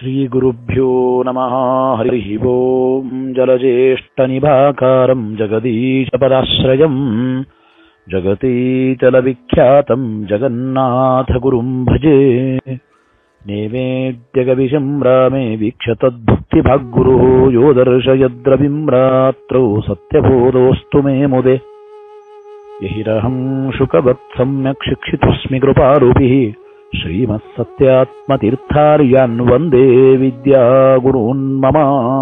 श्रीगुरुभ्यो नमः हरिः ओम् जलज्येष्ठनिभाकारम् जगदीशपदाश्रयम् जगतीतलविख्यातम् जगन्नाथगुरुम् भजे नैवेद्यगविशम् रामे वीक्ष्य तद्भुक्तिभाग्गुरुः यो दर्शयद्रविम् रात्रौ सत्यबोधोऽस्तु मे मुदे यहिरहम् शुकवत् सम्यक् शिक्षितोऽस्मि कृपारूपिः ಶ್ರೀಮತ್ಸತ್ಯಾತ್ಮತೀರ್ಥಾರ್ಯಾನ್ ವಂದೇ ವಿದ್ಯಾಗುರುನ್ ಮಮ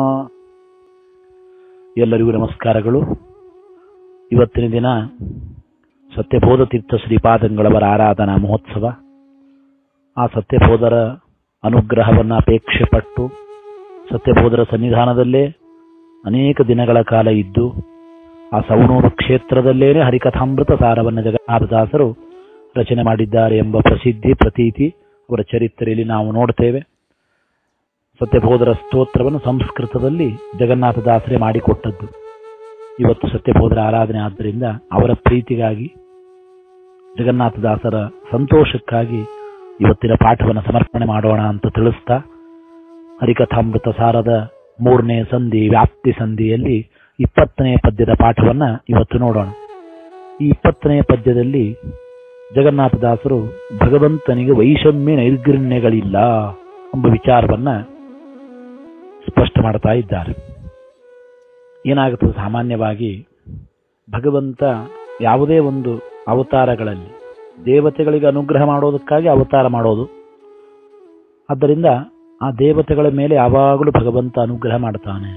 ಎಲ್ಲರಿಗೂ ನಮಸ್ಕಾರಗಳು ಇವತ್ತಿನ ದಿನ ಸತ್ಯಬೋಧ ತೀರ್ಥ ಶ್ರೀಪಾದಂಗಳವರ ಆರಾಧನಾ ಮಹೋತ್ಸವ ಆ ಸತ್ಯಬೋಧರ ಅನುಗ್ರಹವನ್ನು ಅಪೇಕ್ಷೆ ಪಟ್ಟು ಸತ್ಯಬೋಧರ ಸನ್ನಿಧಾನದಲ್ಲೇ ಅನೇಕ ದಿನಗಳ ಕಾಲ ಇದ್ದು ಆ ಸವಣೂರು ಕ್ಷೇತ್ರದಲ್ಲೇನೆ ಹರಿಕಥಾಮೃತ ಸಾರವನ್ನು ಜಗನ್ನಾಥದಾಸರು ರಚನೆ ಮಾಡಿದ್ದಾರೆ ಎಂಬ ಪ್ರಸಿದ್ಧಿ ಪ್ರತೀತಿ ಅವರ ಚರಿತ್ರೆಯಲ್ಲಿ ನಾವು ನೋಡ್ತೇವೆ ಸತ್ಯಬೋಧರ ಸ್ತೋತ್ರವನ್ನು ಸಂಸ್ಕೃತದಲ್ಲಿ ಜಗನ್ನಾಥದಾಸರೇ ಮಾಡಿಕೊಟ್ಟದ್ದು ಇವತ್ತು ಸತ್ಯಬೋಧರ ಆರಾಧನೆ ಆದ್ದರಿಂದ ಅವರ ಪ್ರೀತಿಗಾಗಿ ಜಗನ್ನಾಥದಾಸರ ಸಂತೋಷಕ್ಕಾಗಿ ಇವತ್ತಿನ ಪಾಠವನ್ನು ಸಮರ್ಪಣೆ ಮಾಡೋಣ ಅಂತ ತಿಳಿಸ್ತಾ ಹರಿಕಥಾಮೃತ ಸಾರದ ಮೂರನೇ ಸಂಧಿ ವ್ಯಾಪ್ತಿ ಸಂಧಿಯಲ್ಲಿ ಇಪ್ಪತ್ತನೇ ಪದ್ಯದ ಪಾಠವನ್ನ ಇವತ್ತು ನೋಡೋಣ ಈ ಇಪ್ಪತ್ತನೇ ಪದ್ಯದಲ್ಲಿ ಜಗನ್ನಾಥದಾಸರು ಭಗವಂತನಿಗೆ ವೈಷಮ್ಯ ನೈರ್ಗಣ್ಯಗಳಿಲ್ಲ ಎಂಬ ವಿಚಾರವನ್ನ ಸ್ಪಷ್ಟ ಮಾಡ್ತಾ ಇದ್ದಾರೆ ಏನಾಗುತ್ತದೆ ಸಾಮಾನ್ಯವಾಗಿ ಭಗವಂತ ಯಾವುದೇ ಒಂದು ಅವತಾರಗಳಲ್ಲಿ ದೇವತೆಗಳಿಗೆ ಅನುಗ್ರಹ ಮಾಡೋದಕ್ಕಾಗಿ ಅವತಾರ ಮಾಡೋದು ಆದ್ದರಿಂದ ಆ ದೇವತೆಗಳ ಮೇಲೆ ಯಾವಾಗಲೂ ಭಗವಂತ ಅನುಗ್ರಹ ಮಾಡ್ತಾನೆ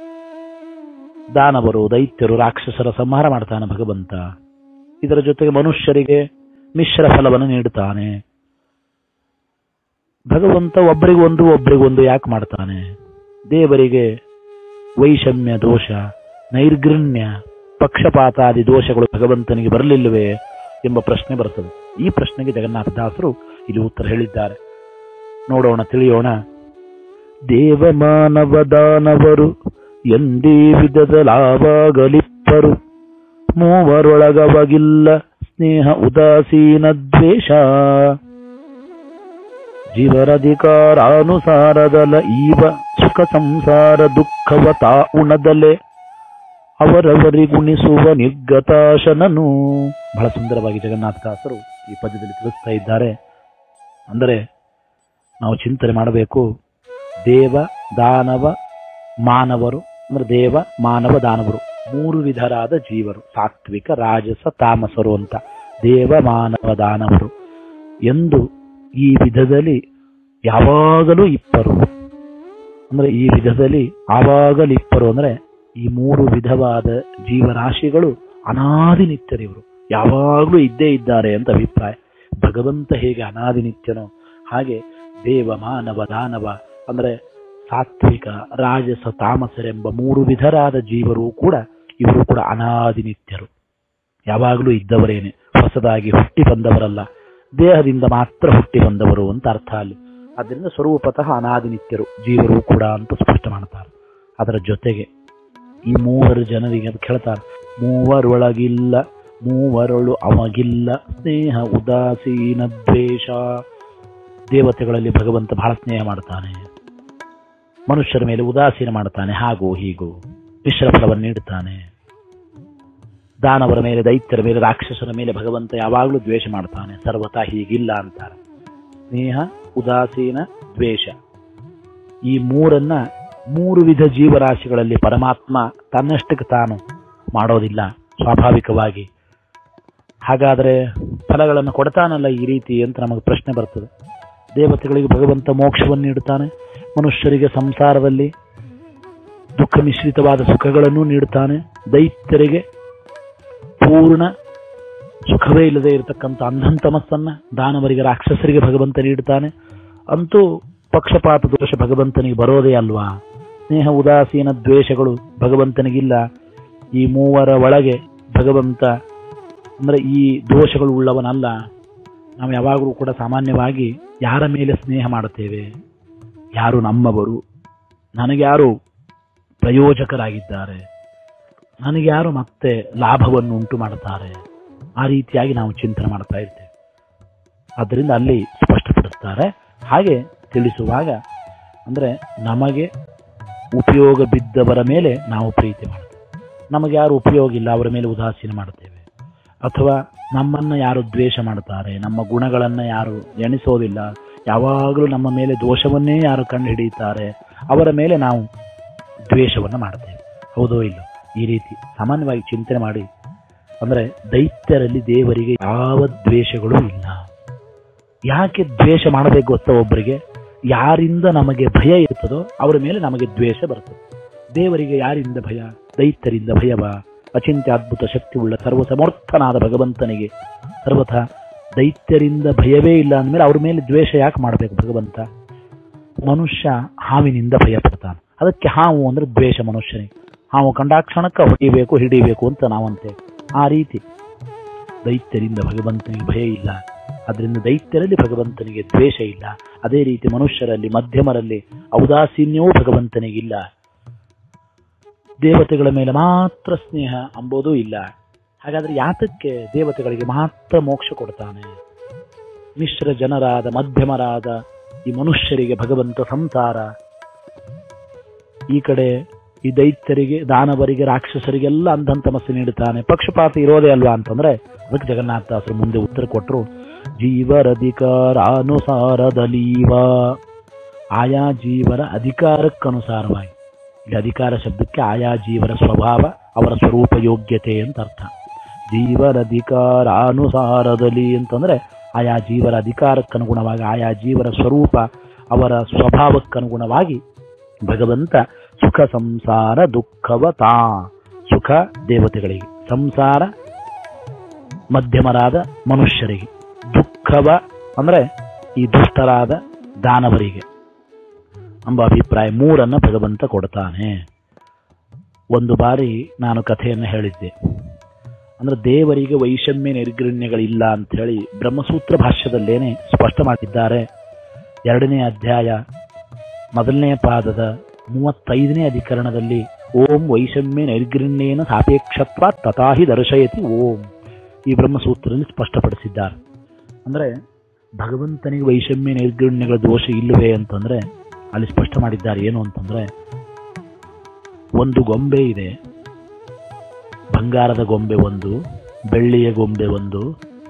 ದಾನವರು ದೈತ್ಯರು ರಾಕ್ಷಸರ ಸಂಹಾರ ಮಾಡ್ತಾನೆ ಭಗವಂತ ಇದರ ಜೊತೆಗೆ ಮನುಷ್ಯರಿಗೆ ಮಿಶ್ರ ಫಲವನ್ನು ನೀಡುತ್ತಾನೆ ಭಗವಂತ ಒಬ್ಬರಿಗೊಂದು ಒಬ್ಬರಿಗೊಂದು ಯಾಕೆ ಮಾಡ್ತಾನೆ ದೇವರಿಗೆ ವೈಷಮ್ಯ ದೋಷ ನೈರ್ಗೃಣ್ಯ ಪಕ್ಷಪಾತಾದಿ ದೋಷಗಳು ಭಗವಂತನಿಗೆ ಬರಲಿಲ್ಲವೇ ಎಂಬ ಪ್ರಶ್ನೆ ಬರುತ್ತದೆ ಈ ಪ್ರಶ್ನೆಗೆ ಜಗನ್ನಾಥದಾಸರು ಇಲ್ಲಿ ಉತ್ತರ ಹೇಳಿದ್ದಾರೆ ನೋಡೋಣ ತಿಳಿಯೋಣ ದೇವಮಾನವ ದಾನವರು ಎಂದೇ ವಿಧದ ಲಾವಾಗಲಿಪ್ಪರು ಮೂವರೊಳಗವಗಿಲ್ಲ ಸ್ನೇಹ ಉದಾಸೀನ ದ್ವೇಷ ಜೀವರಧಿಕಾರಾನುಸಾರದಲ ಈವ ಸುಖ ಸಂಸಾರ ದುಃಖವ ತಾ ಉಣದಲೆ ಅವರವರಿಗುಣಿಸುವ ನಿರ್ಗತಾಶನನು ಬಹಳ ಸುಂದರವಾಗಿ ಜಗನ್ನಾಥದಾಸರು ಈ ಪದ್ಯದಲ್ಲಿ ತಿಳಿಸ್ತಾ ಇದ್ದಾರೆ ಅಂದರೆ ನಾವು ಚಿಂತನೆ ಮಾಡಬೇಕು ದೇವ ದಾನವ ಮಾನವರು ಅಂದ್ರೆ ದೇವ ಮಾನವ ದಾನವರು ಮೂರು ವಿಧರಾದ ಜೀವರು ಸಾತ್ವಿಕ ರಾಜಸ ತಾಮಸರು ಅಂತ ದೇವ ಮಾನವ ದಾನವರು ಎಂದು ಈ ವಿಧದಲ್ಲಿ ಯಾವಾಗಲೂ ಇಪ್ಪರು ಅಂದ್ರೆ ಈ ವಿಧದಲ್ಲಿ ಆವಾಗಲೂ ಇಪ್ಪರು ಅಂದ್ರೆ ಈ ಮೂರು ವಿಧವಾದ ಜೀವರಾಶಿಗಳು ಅನಾದಿ ನಿತ್ಯರಿವರು ಯಾವಾಗಲೂ ಇದ್ದೇ ಇದ್ದಾರೆ ಅಂತ ಅಭಿಪ್ರಾಯ ಭಗವಂತ ಹೇಗೆ ಅನಾದಿ ನಿತ್ಯನೋ ಹಾಗೆ ದೇವ ಮಾನವ ದಾನವ ಅಂದ್ರೆ ಸಾತ್ವಿಕ ರಾಜಸ ತಾಮಸರೆಂಬ ಮೂರು ವಿಧರಾದ ಜೀವರು ಕೂಡ ಇವರು ಕೂಡ ಅನಾದಿ ನಿತ್ಯರು ಯಾವಾಗಲೂ ಇದ್ದವರೇನೆ ಹೊಸದಾಗಿ ಹುಟ್ಟಿ ಬಂದವರಲ್ಲ ದೇಹದಿಂದ ಮಾತ್ರ ಹುಟ್ಟಿ ಬಂದವರು ಅಂತ ಅರ್ಥ ಅಲ್ಲಿ ಅದರಿಂದ ಸ್ವರೂಪತಃ ಅನಾದಿ ನಿತ್ಯರು ಜೀವರು ಕೂಡ ಅಂತ ಸ್ಪಷ್ಟ ಮಾಡ್ತಾರೆ ಅದರ ಜೊತೆಗೆ ಈ ಮೂವರು ಜನರಿಗೆ ಅದು ಕೇಳ್ತಾರೆ ಮೂವರೊಳಗಿಲ್ಲ ಮೂವರೊಳು ಅವಗಿಲ್ಲ ಸ್ನೇಹ ಉದಾಸೀನ ದ್ವೇಷ ದೇವತೆಗಳಲ್ಲಿ ಭಗವಂತ ಬಹಳ ಸ್ನೇಹ ಮಾಡ್ತಾನೆ ಮನುಷ್ಯರ ಮೇಲೆ ಉದಾಸೀನ ಮಾಡ್ತಾನೆ ಹಾಗೂ ಹೀಗೂ ಮಿಶ್ರ ಫಲವನ್ನು ನೀಡುತ್ತಾನೆ ದಾನವರ ಮೇಲೆ ದೈತ್ಯರ ಮೇಲೆ ರಾಕ್ಷಸರ ಮೇಲೆ ಭಗವಂತ ಯಾವಾಗಲೂ ದ್ವೇಷ ಮಾಡ್ತಾನೆ ಸರ್ವತಾ ಹೀಗಿಲ್ಲ ಅಂತಾರೆ ಸ್ನೇಹ ಉದಾಸೀನ ದ್ವೇಷ ಈ ಮೂರನ್ನ ಮೂರು ವಿಧ ಜೀವರಾಶಿಗಳಲ್ಲಿ ಪರಮಾತ್ಮ ತನ್ನಷ್ಟಕ್ಕೆ ತಾನು ಮಾಡೋದಿಲ್ಲ ಸ್ವಾಭಾವಿಕವಾಗಿ ಹಾಗಾದರೆ ಫಲಗಳನ್ನು ಕೊಡ್ತಾನಲ್ಲ ಈ ರೀತಿ ಅಂತ ನಮಗೆ ಪ್ರಶ್ನೆ ಬರ್ತದೆ ದೇವತೆಗಳಿಗೆ ಭಗವಂತ ಮೋಕ್ಷವನ್ನು ನೀಡುತ್ತಾನೆ ಮನುಷ್ಯರಿಗೆ ಸಂಸಾರದಲ್ಲಿ ದುಃಖ ಮಿಶ್ರಿತವಾದ ಸುಖಗಳನ್ನು ನೀಡುತ್ತಾನೆ ದೈತ್ಯರಿಗೆ ಪೂರ್ಣ ಸುಖವೇ ಇಲ್ಲದೆ ಇರತಕ್ಕಂಥ ಅಂಧನ್ ತಮಸ್ಸನ್ನ ದಾನವರಿಗೆ ರಾಕ್ಷಸರಿಗೆ ಭಗವಂತ ನೀಡುತ್ತಾನೆ ಅಂತೂ ಪಕ್ಷಪಾತ ದೋಷ ಭಗವಂತನಿಗೆ ಬರೋದೇ ಅಲ್ವಾ ಸ್ನೇಹ ಉದಾಸೀನ ದ್ವೇಷಗಳು ಭಗವಂತನಿಗಿಲ್ಲ ಈ ಮೂವರ ಒಳಗೆ ಭಗವಂತ ಅಂದ್ರೆ ಈ ದೋಷಗಳು ಉಳ್ಳವನಲ್ಲ ನಾವು ಯಾವಾಗಲೂ ಕೂಡ ಸಾಮಾನ್ಯವಾಗಿ ಯಾರ ಮೇಲೆ ಸ್ನೇಹ ಮಾಡುತ್ತೇವೆ ಯಾರು ನಮ್ಮವರು ನನಗೆ ಯಾರು ಪ್ರಯೋಜಕರಾಗಿದ್ದಾರೆ ನನಗೆ ಯಾರು ಮತ್ತೆ ಲಾಭವನ್ನು ಉಂಟು ಮಾಡುತ್ತಾರೆ ಆ ರೀತಿಯಾಗಿ ನಾವು ಚಿಂತನೆ ಮಾಡ್ತಾ ಇರ್ತೇವೆ ಆದ್ದರಿಂದ ಅಲ್ಲಿ ಸ್ಪಷ್ಟಪಡಿಸ್ತಾರೆ ಹಾಗೆ ತಿಳಿಸುವಾಗ ಅಂದ್ರೆ ನಮಗೆ ಉಪಯೋಗ ಬಿದ್ದವರ ಮೇಲೆ ನಾವು ಪ್ರೀತಿ ಮಾಡ್ತೇವೆ ನಮಗೆ ಯಾರು ಉಪಯೋಗ ಇಲ್ಲ ಅವರ ಮೇಲೆ ಉದಾಸೀನ ಮಾಡ್ತೇವೆ ಅಥವಾ ನಮ್ಮನ್ನ ಯಾರು ದ್ವೇಷ ಮಾಡ್ತಾರೆ ನಮ್ಮ ಗುಣಗಳನ್ನ ಯಾರು ಎಣಿಸೋದಿಲ್ಲ ಯಾವಾಗಲೂ ನಮ್ಮ ಮೇಲೆ ದೋಷವನ್ನೇ ಯಾರು ಕಂಡು ಹಿಡಿಯುತ್ತಾರೆ ಅವರ ಮೇಲೆ ನಾವು ದ್ವೇಷವನ್ನು ಮಾಡ್ತೇವೆ ಹೌದೋ ಇಲ್ಲ ಈ ರೀತಿ ಸಾಮಾನ್ಯವಾಗಿ ಚಿಂತನೆ ಮಾಡಿ ಅಂದ್ರೆ ದೈತ್ಯರಲ್ಲಿ ದೇವರಿಗೆ ಯಾವ ದ್ವೇಷಗಳು ಇಲ್ಲ ಯಾಕೆ ದ್ವೇಷ ಮಾಡಬೇಕು ಗೊತ್ತಾ ಒಬ್ಬರಿಗೆ ಯಾರಿಂದ ನಮಗೆ ಭಯ ಇರ್ತದೋ ಅವರ ಮೇಲೆ ನಮಗೆ ದ್ವೇಷ ಬರ್ತದೆ ದೇವರಿಗೆ ಯಾರಿಂದ ಭಯ ದೈತ್ಯರಿಂದ ಭಯವ ಅಚಿಂತ್ಯ ಅದ್ಭುತ ಶಕ್ತಿ ಉಳ್ಳ ಸರ್ವ ಸಮರ್ಥನಾದ ಭಗವಂತನಿಗೆ ಸರ್ವಥ ದೈತ್ಯರಿಂದ ಭಯವೇ ಇಲ್ಲ ಅಂದಮೇಲೆ ಅವ್ರ ಮೇಲೆ ದ್ವೇಷ ಯಾಕೆ ಮಾಡಬೇಕು ಭಗವಂತ ಮನುಷ್ಯ ಹಾವಿನಿಂದ ಭಯ ಪಡ್ತಾನೆ ಅದಕ್ಕೆ ಹಾವು ಅಂದ್ರೆ ದ್ವೇಷ ಮನುಷ್ಯನಿಗೆ ಹಾವು ಕಂಡಾಕ್ಷಣಕ್ಕೆ ಹೊಡಿಬೇಕು ಹಿಡಿಬೇಕು ಅಂತ ನಾವಂತೆ ಆ ರೀತಿ ದೈತ್ಯರಿಂದ ಭಗವಂತನಿಗೆ ಭಯ ಇಲ್ಲ ಅದರಿಂದ ದೈತ್ಯರಲ್ಲಿ ಭಗವಂತನಿಗೆ ದ್ವೇಷ ಇಲ್ಲ ಅದೇ ರೀತಿ ಮನುಷ್ಯರಲ್ಲಿ ಮಧ್ಯಮರಲ್ಲಿ ಔದಾಸೀನ್ಯವೂ ಭಗವಂತನಿಗಿಲ್ಲ ದೇವತೆಗಳ ಮೇಲೆ ಮಾತ್ರ ಸ್ನೇಹ ಅಂಬೋದೂ ಇಲ್ಲ ಹಾಗಾದ್ರೆ ಯಾತಕ್ಕೆ ದೇವತೆಗಳಿಗೆ ಮಾತ್ರ ಮೋಕ್ಷ ಕೊಡ್ತಾನೆ ಮಿಶ್ರ ಜನರಾದ ಮಧ್ಯಮರಾದ ಈ ಮನುಷ್ಯರಿಗೆ ಭಗವಂತ ಸಂಸಾರ ಈ ಕಡೆ ಈ ದೈತ್ಯರಿಗೆ ದಾನವರಿಗೆ ರಾಕ್ಷಸರಿಗೆಲ್ಲ ಅಂಧನ್ ತಮಸ್ಸು ನೀಡುತ್ತಾನೆ ಪಕ್ಷಪಾತ ಇರೋದೇ ಅಲ್ವಾ ಅಂತಂದ್ರೆ ಅದಕ್ಕೆ ಜಗನ್ನಾಥದಾಸರು ಮುಂದೆ ಉತ್ತರ ಕೊಟ್ಟರು ಜೀವರಧಿಕಾರಾನುಸಾರದಲೀವ ಆಯಾ ಜೀವರ ಅಧಿಕಾರಕ್ಕನುಸಾರವಾಗಿ ಇಲ್ಲಿ ಅಧಿಕಾರ ಶಬ್ದಕ್ಕೆ ಆಯಾ ಜೀವರ ಸ್ವಭಾವ ಅವರ ಸ್ವರೂಪ ಯೋಗ್ಯತೆ ಅಂತ ಅರ್ಥ ಜೀವರಧಿಕಾರಾನುಸಾರದಲ್ಲಿ ಅಂತಂದ್ರೆ ಆಯಾ ಜೀವರ ಅಧಿಕಾರಕ್ಕನುಗುಣವಾಗಿ ಆಯಾ ಜೀವರ ಸ್ವರೂಪ ಅವರ ಸ್ವಭಾವಕ್ಕನುಗುಣವಾಗಿ ಭಗವಂತ ಸುಖ ಸಂಸಾರ ದುಃಖವ ತಾ ಸುಖ ದೇವತೆಗಳಿಗೆ ಸಂಸಾರ ಮಧ್ಯಮರಾದ ಮನುಷ್ಯರಿಗೆ ದುಃಖವ ಅಂದ್ರೆ ಈ ದುಷ್ಟರಾದ ದಾನವರಿಗೆ ಎಂಬ ಅಭಿಪ್ರಾಯ ಮೂರನ್ನ ಭಗವಂತ ಕೊಡ್ತಾನೆ ಒಂದು ಬಾರಿ ನಾನು ಕಥೆಯನ್ನು ಹೇಳಿದ್ದೆ ಅಂದ್ರೆ ದೇವರಿಗೆ ವೈಷಮ್ಯ ನಿರ್ಗಣ್ಯಗಳಿಲ್ಲ ಅಂತ ಹೇಳಿ ಬ್ರಹ್ಮಸೂತ್ರ ಭಾಷ್ಯದಲ್ಲೇನೆ ಸ್ಪಷ್ಟ ಮಾಡಿದ್ದಾರೆ ಎರಡನೇ ಅಧ್ಯಾಯ ಮೊದಲನೇ ಪಾದದ ಮೂವತ್ತೈದನೇ ಅಧಿಕರಣದಲ್ಲಿ ಓಂ ವೈಷಮ್ಯ ನೈರ್ಗಣ್ಯೇನ ಸಾಪೇಕ್ಷತ್ವ ತಥಾಹಿ ದರ್ಶಯತಿ ಓಂ ಈ ಬ್ರಹ್ಮಸೂತ್ರದಲ್ಲಿ ಸ್ಪಷ್ಟಪಡಿಸಿದ್ದಾರೆ ಅಂದ್ರೆ ಭಗವಂತನಿಗೆ ವೈಷಮ್ಯ ನೈರ್ಗಣ್ಯಗಳ ದೋಷ ಇಲ್ಲವೇ ಅಂತಂದ್ರೆ ಅಲ್ಲಿ ಸ್ಪಷ್ಟ ಮಾಡಿದ್ದಾರೆ ಏನು ಅಂತಂದ್ರೆ ಒಂದು ಗೊಂಬೆ ಇದೆ ಬಂಗಾರದ ಗೊಂಬೆ ಒಂದು ಬೆಳ್ಳಿಯ ಗೊಂಬೆ ಒಂದು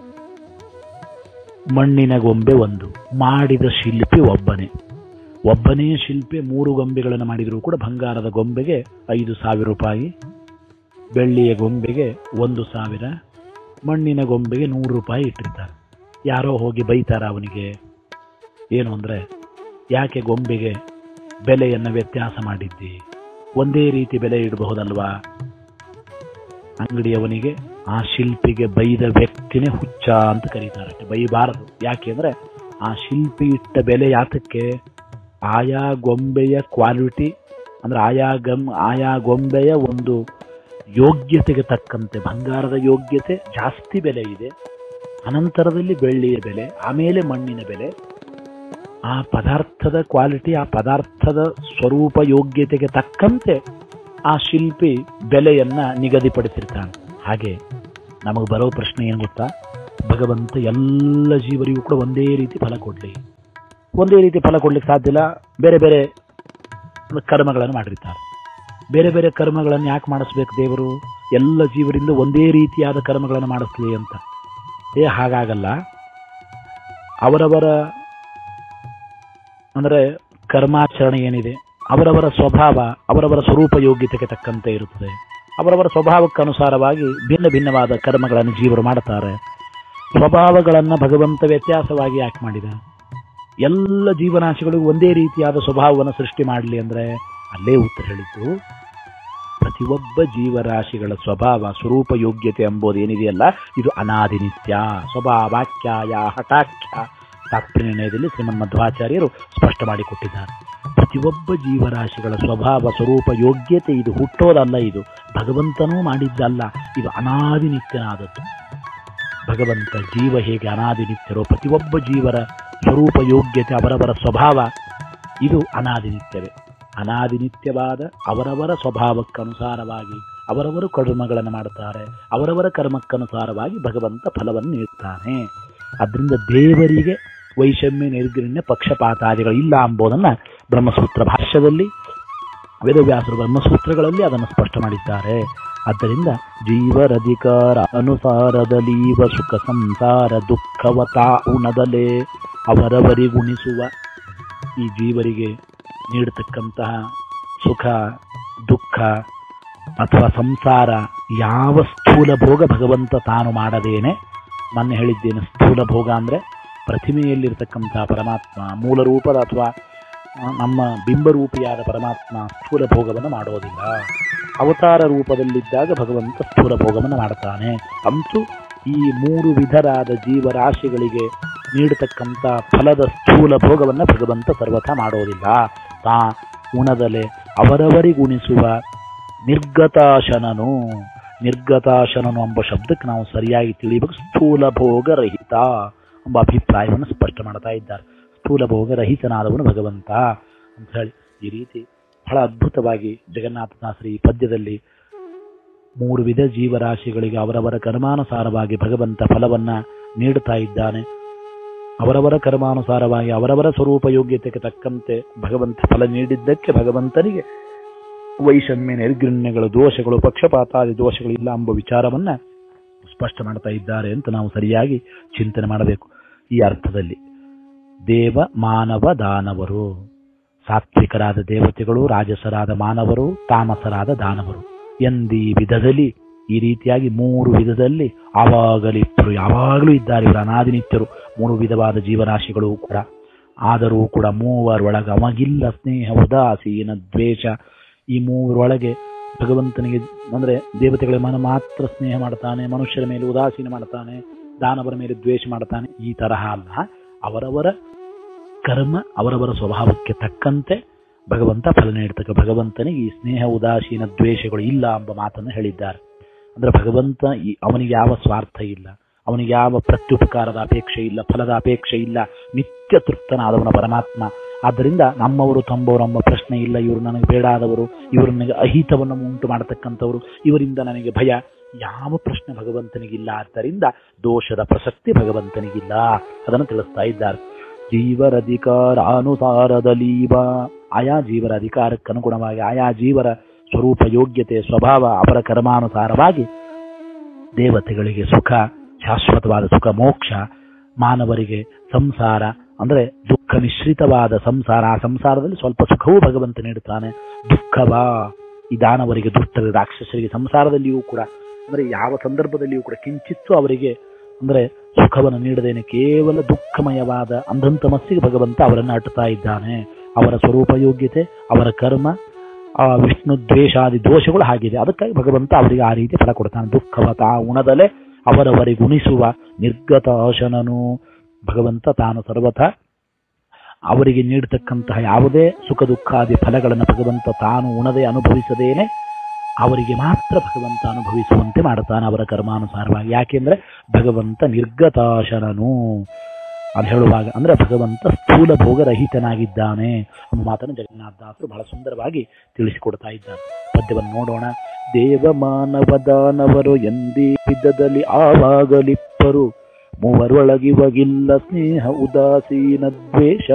ಮಣ್ಣಿನ ಗೊಂಬೆ ಒಂದು ಮಾಡಿದ ಶಿಲ್ಪಿ ಒಬ್ಬನೇ ಒಬ್ಬನೇ ಶಿಲ್ಪಿ ಮೂರು ಗೊಂಬೆಗಳನ್ನು ಮಾಡಿದರೂ ಕೂಡ ಬಂಗಾರದ ಗೊಂಬೆಗೆ ಐದು ಸಾವಿರ ರೂಪಾಯಿ ಬೆಳ್ಳಿಯ ಗೊಂಬೆಗೆ ಒಂದು ಸಾವಿರ ಮಣ್ಣಿನ ಗೊಂಬೆಗೆ ನೂರು ರೂಪಾಯಿ ಇಟ್ಟಿರ್ತಾರೆ ಯಾರೋ ಹೋಗಿ ಬೈತಾರ ಅವನಿಗೆ ಏನು ಅಂದ್ರೆ ಯಾಕೆ ಗೊಂಬೆಗೆ ಬೆಲೆಯನ್ನು ವ್ಯತ್ಯಾಸ ಮಾಡಿದ್ದಿ ಒಂದೇ ರೀತಿ ಬೆಲೆ ಇಡಬಹುದಲ್ವಾ ಅಂಗಡಿಯವನಿಗೆ ಆ ಶಿಲ್ಪಿಗೆ ಬೈದ ವ್ಯಕ್ತಿನೇ ಹುಚ್ಚ ಅಂತ ಕರೀತಾರೆ ಬೈಬಾರದು ಯಾಕೆ ಅಂದ್ರೆ ಆ ಶಿಲ್ಪಿ ಇಟ್ಟ ಬೆಲೆ ಯಾತಕ್ಕೆ ಆಯಾ ಗೊಂಬೆಯ ಕ್ವಾಲಿಟಿ ಅಂದ್ರೆ ಆಯಾ ಗಮ್ ಆಯಾ ಗೊಂಬೆಯ ಒಂದು ಯೋಗ್ಯತೆಗೆ ತಕ್ಕಂತೆ ಬಂಗಾರದ ಯೋಗ್ಯತೆ ಜಾಸ್ತಿ ಬೆಲೆ ಇದೆ ಅನಂತರದಲ್ಲಿ ಬೆಳ್ಳಿಯ ಬೆಲೆ ಆಮೇಲೆ ಮಣ್ಣಿನ ಬೆಲೆ ಆ ಪದಾರ್ಥದ ಕ್ವಾಲಿಟಿ ಆ ಪದಾರ್ಥದ ಸ್ವರೂಪ ಯೋಗ್ಯತೆಗೆ ತಕ್ಕಂತೆ ಆ ಶಿಲ್ಪಿ ಬೆಲೆಯನ್ನ ನಿಗದಿಪಡಿಸಿರ್ತಾನೆ ಹಾಗೆ ನಮಗೆ ಬರೋ ಪ್ರಶ್ನೆ ಏನು ಗೊತ್ತಾ ಭಗವಂತ ಎಲ್ಲ ಜೀವರಿಗೂ ಕೂಡ ಒಂದೇ ರೀತಿ ಫಲ ಕೊಡ್ಲಿ ಒಂದೇ ರೀತಿ ಫಲ ಕೊಡ್ಲಿಕ್ಕೆ ಸಾಧ್ಯ ಇಲ್ಲ ಬೇರೆ ಬೇರೆ ಕರ್ಮಗಳನ್ನು ಮಾಡಿರ್ತಾರೆ ಬೇರೆ ಬೇರೆ ಕರ್ಮಗಳನ್ನು ಯಾಕೆ ಮಾಡಿಸ್ಬೇಕು ದೇವರು ಎಲ್ಲ ಜೀವರಿಂದ ಒಂದೇ ರೀತಿಯಾದ ಕರ್ಮಗಳನ್ನು ಮಾಡಿಸ್ಲಿ ಅಂತ ಏ ಹಾಗಾಗಲ್ಲ ಅವರವರ ಅಂದರೆ ಕರ್ಮಾಚರಣೆ ಏನಿದೆ ಅವರವರ ಸ್ವಭಾವ ಅವರವರ ಸ್ವರೂಪ ಯೋಗ್ಯತೆಗೆ ತಕ್ಕಂತೆ ಇರುತ್ತದೆ ಅವರವರ ಸ್ವಭಾವಕ್ಕನುಸಾರವಾಗಿ ಭಿನ್ನ ಭಿನ್ನವಾದ ಕರ್ಮಗಳನ್ನು ಜೀವರು ಮಾಡ್ತಾರೆ ಸ್ವಭಾವಗಳನ್ನು ಭಗವಂತ ವ್ಯತ್ಯಾಸವಾಗಿ ಯಾಕೆ ಮಾಡಿದ ಎಲ್ಲ ಜೀವರಾಶಿಗಳಿಗೂ ಒಂದೇ ರೀತಿಯಾದ ಸ್ವಭಾವವನ್ನು ಸೃಷ್ಟಿ ಮಾಡಲಿ ಅಂದ್ರೆ ಅಲ್ಲೇ ಉತ್ತರ ಹೇಳಿದ್ದು ಪ್ರತಿಯೊಬ್ಬ ಜೀವರಾಶಿಗಳ ಸ್ವಭಾವ ಸ್ವರೂಪ ಯೋಗ್ಯತೆ ಎಂಬುದು ಏನಿದೆಯಲ್ಲ ಇದು ಅನಾದಿ ನಿತ್ಯ ಸ್ವಭಾವಾಖ್ಯಾಯ ಹಠಾಖ್ಯ ತಾತ್ಪರ್ಯ ನಿರ್ಣಯದಲ್ಲಿ ಶ್ರೀಮನ್ ಮಧ್ವಾಚಾರ್ಯರು ಸ್ಪಷ್ಟ ಮಾಡಿಕೊಟ್ಟಿದ್ದಾರೆ ಪ್ರತಿಯೊಬ್ಬ ಜೀವರಾಶಿಗಳ ಸ್ವಭಾವ ಸ್ವರೂಪ ಯೋಗ್ಯತೆ ಇದು ಹುಟ್ಟೋದಲ್ಲ ಇದು ಭಗವಂತನೂ ಮಾಡಿದ್ದಲ್ಲ ಇದು ಅನಾದಿ ನಿತ್ಯನಾದದ್ದು ಭಗವಂತ ಜೀವ ಹೇಗೆ ಅನಾದಿ ನಿತ್ಯರೋ ಪ್ರತಿಯೊಬ್ಬ ಜೀವರ ಸ್ವರೂಪ ಯೋಗ್ಯತೆ ಅವರವರ ಸ್ವಭಾವ ಇದು ಅನಾದಿ ನಿತ್ಯವೇ ಅನಾದಿ ನಿತ್ಯವಾದ ಅವರವರ ಸ್ವಭಾವಕ್ಕನುಸಾರವಾಗಿ ಅವರವರು ಕರ್ಮಗಳನ್ನು ಮಾಡುತ್ತಾರೆ ಅವರವರ ಕರ್ಮಕ್ಕನುಸಾರವಾಗಿ ಭಗವಂತ ಫಲವನ್ನು ನೀಡುತ್ತಾನೆ ಅದರಿಂದ ದೇವರಿಗೆ ವೈಷಮ್ಯ ನಿರ್ಗಿರಣ್ಯ ಪಕ್ಷಪಾತಾದಿಗಳು ಇಲ್ಲ ಎಂಬುದನ್ನ ಬ್ರಹ್ಮಸೂತ್ರ ಭಾಷ್ಯದಲ್ಲಿ ವೇದವ್ಯಾಸರು ಬ್ರಹ್ಮಸೂತ್ರಗಳಲ್ಲಿ ಅದನ್ನು ಸ್ಪಷ್ಟ ಮಾಡಿದ್ದಾರೆ ಆದ್ದರಿಂದ ಜೀವರಧಿಕಾರ ಅನುಸಾರದಲೀವ ಸುಖ ಸಂಸಾರ ದುಃಖವತ ಉಣದಲೆ ಅವರವರಿಗುಣಿಸುವ ಈ ಜೀವರಿಗೆ ನೀಡತಕ್ಕಂತಹ ಸುಖ ದುಃಖ ಅಥವಾ ಸಂಸಾರ ಯಾವ ಸ್ಥೂಲ ಭೋಗ ಭಗವಂತ ತಾನು ಮಾಡದೇನೆ ಮೊನ್ನೆ ಹೇಳಿದ್ದೇನೆ ಸ್ಥೂಲ ಭೋಗ ಅಂದ್ರೆ ಪ್ರತಿಮೆಯಲ್ಲಿರ್ತಕ್ಕಂತಹ ಪರಮಾತ್ಮ ಮೂಲ ರೂಪದ ಅಥವಾ ಆ, ನಮ್ಮ ಬಿಂಬರೂಪಿಯಾದ ಪರಮಾತ್ಮ ಸ್ಥೂಲ ಭೋಗವನ್ನು ಮಾಡೋದಿಲ್ಲ ಅವತಾರ ರೂಪದಲ್ಲಿದ್ದಾಗ ಭಗವಂತ ಸ್ಥೂಲ ಭೋಗವನ್ನು ಮಾಡ್ತಾನೆ ಅಂತೂ ಈ ಮೂರು ವಿಧರಾದ ಜೀವರಾಶಿಗಳಿಗೆ ನೀಡತಕ್ಕಂಥ ಫಲದ ಸ್ಥೂಲ ಭೋಗವನ್ನು ಭಗವಂತ ಸರ್ವಥಾ ಮಾಡೋದಿಲ್ಲ ತಾ ಉಣದಲೆ ಅವರವರಿಗುಣಿಸುವ ನಿರ್ಗತಾಶನನು ನಿರ್ಗತಾಶನನು ಎಂಬ ಶಬ್ದಕ್ಕೆ ನಾವು ಸರಿಯಾಗಿ ತಿಳಿಯಬೇಕು ಸ್ಥೂಲ ಭೋಗ ರಹಿತ ಎಂಬ ಅಭಿಪ್ರಾಯವನ್ನು ಸ್ಪಷ್ಟ ಮಾಡ್ತಾ ಇದ್ದಾರೆ ಸ್ಥೂಲ ಭೋಗ ರಹಿತನಾದವನು ಭಗವಂತ ಅಂತ ಹೇಳಿ ಈ ರೀತಿ ಬಹಳ ಅದ್ಭುತವಾಗಿ ಜಗನ್ನಾಥದಾಸರು ಈ ಪದ್ಯದಲ್ಲಿ ಮೂರು ವಿಧ ಜೀವರಾಶಿಗಳಿಗೆ ಅವರವರ ಕರ್ಮಾನುಸಾರವಾಗಿ ಭಗವಂತ ಫಲವನ್ನ ನೀಡುತ್ತಾ ಇದ್ದಾನೆ ಅವರವರ ಕರ್ಮಾನುಸಾರವಾಗಿ ಅವರವರ ಸ್ವರೂಪ ಯೋಗ್ಯತೆಗೆ ತಕ್ಕಂತೆ ಭಗವಂತ ಫಲ ನೀಡಿದ್ದಕ್ಕೆ ಭಗವಂತನಿಗೆ ವೈಷಮ್ಯ ನಿರ್ಗಣ್ಯಗಳ ದೋಷಗಳು ಪಕ್ಷಪಾತಾದಿ ದೋಷಗಳು ಇಲ್ಲ ಎಂಬ ವಿಚಾರವನ್ನ ಸ್ಪಷ್ಟ ಮಾಡ್ತಾ ಇದ್ದಾರೆ ಅಂತ ನಾವು ಸರಿಯಾಗಿ ಚಿಂತನೆ ಮಾಡಬೇಕು ಈ ಅರ್ಥದಲ್ಲಿ ದೇವ ಮಾನವ ದಾನವರು ಸಾತ್ವಿಕರಾದ ದೇವತೆಗಳು ರಾಜಸರಾದ ಮಾನವರು ತಾಮಸರಾದ ದಾನವರು ಎಂದೀ ವಿಧದಲ್ಲಿ ಈ ರೀತಿಯಾಗಿ ಮೂರು ವಿಧದಲ್ಲಿ ಆವಾಗಲಿಬ್ಬರು ಯಾವಾಗಲೂ ಇದ್ದಾರೆ ಇವರು ಅನಾದಿನಿತ್ಯರು ಮೂರು ವಿಧವಾದ ಜೀವರಾಶಿಗಳು ಕೂಡ ಆದರೂ ಕೂಡ ಮೂವರೊಳಗ ಅಮಗಿಲ್ಲ ಸ್ನೇಹ ಉದಾಸೀನ ದ್ವೇಷ ಈ ಮೂವರೊಳಗೆ ಭಗವಂತನಿಗೆ ಅಂದ್ರೆ ದೇವತೆಗಳ ಮನ ಮಾತ್ರ ಸ್ನೇಹ ಮಾಡ್ತಾನೆ ಮನುಷ್ಯರ ಮೇಲೆ ಉದಾಸೀನ ಮಾಡ್ತಾನೆ ದಾನವರ ಮೇಲೆ ದ್ವೇಷ ಮಾಡ್ತಾನೆ ಈ ತರಹ ಅಲ್ಲ ಅವರವರ ಕರ್ಮ ಅವರವರ ಸ್ವಭಾವಕ್ಕೆ ತಕ್ಕಂತೆ ಭಗವಂತ ಫಲ ನೀಡ್ತಕ್ಕ ಭಗವಂತನಿಗೆ ಈ ಸ್ನೇಹ ಉದಾಸೀನ ದ್ವೇಷಗಳು ಇಲ್ಲ ಎಂಬ ಮಾತನ್ನು ಹೇಳಿದ್ದಾರೆ ಅಂದ್ರೆ ಭಗವಂತ ಈ ಅವನಿಗೆ ಯಾವ ಸ್ವಾರ್ಥ ಇಲ್ಲ ಅವನಿಗೆ ಯಾವ ಪ್ರತ್ಯುಪಕಾರದ ಅಪೇಕ್ಷೆ ಇಲ್ಲ ಫಲದ ಅಪೇಕ್ಷೆ ಇಲ್ಲ ನಿತ್ಯ ತೃಪ್ತನಾದವನ ಪರಮಾತ್ಮ ಆದ್ದರಿಂದ ನಮ್ಮವರು ತಂಬವರು ಎಂಬ ಪ್ರಶ್ನೆ ಇಲ್ಲ ಇವರು ನನಗೆ ಬೇಡಾದವರು ಇವರು ನನಗೆ ಅಹಿತವನ್ನು ಉಂಟು ಮಾಡತಕ್ಕಂಥವರು ಇವರಿಂದ ನನಗೆ ಭಯ ಯಾವ ಪ್ರಶ್ನೆ ಭಗವಂತನಿಗಿಲ್ಲ ಆದ್ದರಿಂದ ದೋಷದ ಪ್ರಸಕ್ತಿ ಭಗವಂತನಿಗಿಲ್ಲ ಅದನ್ನು ತಿಳಿಸ್ತಾ ಇದ್ದಾರೆ ಜೀವರ ಅಧಿಕಾರ ಅನುಸಾರದಲೀವ ಆಯಾ ಜೀವರ ಅಧಿಕಾರಕ್ಕೆ ಅನುಗುಣವಾಗಿ ಆಯಾ ಜೀವರ ಸ್ವರೂಪ ಯೋಗ್ಯತೆ ಸ್ವಭಾವ ಅವರ ಕರ್ಮಾನುಸಾರವಾಗಿ ದೇವತೆಗಳಿಗೆ ಸುಖ ಶಾಶ್ವತವಾದ ಸುಖ ಮೋಕ್ಷ ಮಾನವರಿಗೆ ಸಂಸಾರ ಅಂದ್ರೆ ದುಃಖ ಮಿಶ್ರಿತವಾದ ಸಂಸಾರ ಆ ಸಂಸಾರದಲ್ಲಿ ಸ್ವಲ್ಪ ಸುಖವೂ ಭಗವಂತ ನೀಡುತ್ತಾನೆ ದುಃಖವಾ ಈ ದಾನವರಿಗೆ ದುಷ್ಟರ ರಾಕ್ಷಸರಿಗೆ ಸಂಸಾರದಲ್ಲಿಯೂ ಕೂಡ ಅಂದ್ರೆ ಯಾವ ಸಂದರ್ಭದಲ್ಲಿಯೂ ಕೂಡ ಕಿಂಚಿತ್ತು ಅವರಿಗೆ ಅಂದ್ರೆ ಸುಖವನ್ನು ನೀಡದೇನೆ ಕೇವಲ ದುಃಖಮಯವಾದ ಅಂಧಂತ ಮಸ್ಸಿಗೆ ಭಗವಂತ ಅವರನ್ನು ಅಟ್ಟುತ್ತಾ ಇದ್ದಾನೆ ಅವರ ಸ್ವರೂಪ ಯೋಗ್ಯತೆ ಅವರ ಕರ್ಮ ಆ ವಿಷ್ಣು ದ್ವೇಷಾದಿ ದೋಷಗಳು ಹಾಗಿದೆ ಅದಕ್ಕಾಗಿ ಭಗವಂತ ಅವರಿಗೆ ಆ ರೀತಿ ಫಲ ಕೊಡ್ತಾನೆ ದುಃಖವತ ಉಣದಲೆ ಅವರವರಿಗುಣಿಸುವ ನಿರ್ಗತ ಆಶನನು ಭಗವಂತ ತಾನು ಸರ್ವಥ ಅವರಿಗೆ ನೀಡತಕ್ಕಂತಹ ಯಾವುದೇ ಸುಖ ದುಃಖಾದಿ ಫಲಗಳನ್ನು ಭಗವಂತ ತಾನು ಉಣದೆ ಅನುಭವಿಸದೇನೆ ಅವರಿಗೆ ಮಾತ್ರ ಭಗವಂತ ಅನುಭವಿಸುವಂತೆ ಮಾಡುತ್ತಾನೆ ಅವರ ಕರ್ಮಾನುಸಾರವಾಗಿ ಯಾಕೆಂದ್ರೆ ಭಗವಂತ ನಿರ್ಗತಾಶನನು ಅದು ಹೇಳುವಾಗ ಅಂದ್ರೆ ಭಗವಂತ ಸ್ಥೂಲ ಭೋಗರಹಿತನಾಗಿದ್ದಾನೆ ಎಂಬ ಮಾತನ್ನು ಜಗನ್ನಾಥದಾಸರು ಬಹಳ ಸುಂದರವಾಗಿ ತಿಳಿಸಿಕೊಡ್ತಾ ಇದ್ದಾರೆ ಪದ್ಯವನ್ನು ನೋಡೋಣ ದೇವ ಮಾನವ ದಾನವರು ಎಂದೇ ವಿಧದಲ್ಲಿ ಆವಾಗಲಿಪ್ಪರು ಮೂವರೊಳಗಿವಗಿಲ್ಲ ಸ್ನೇಹ ಉದಾಸೀನ ದ್ವೇಷ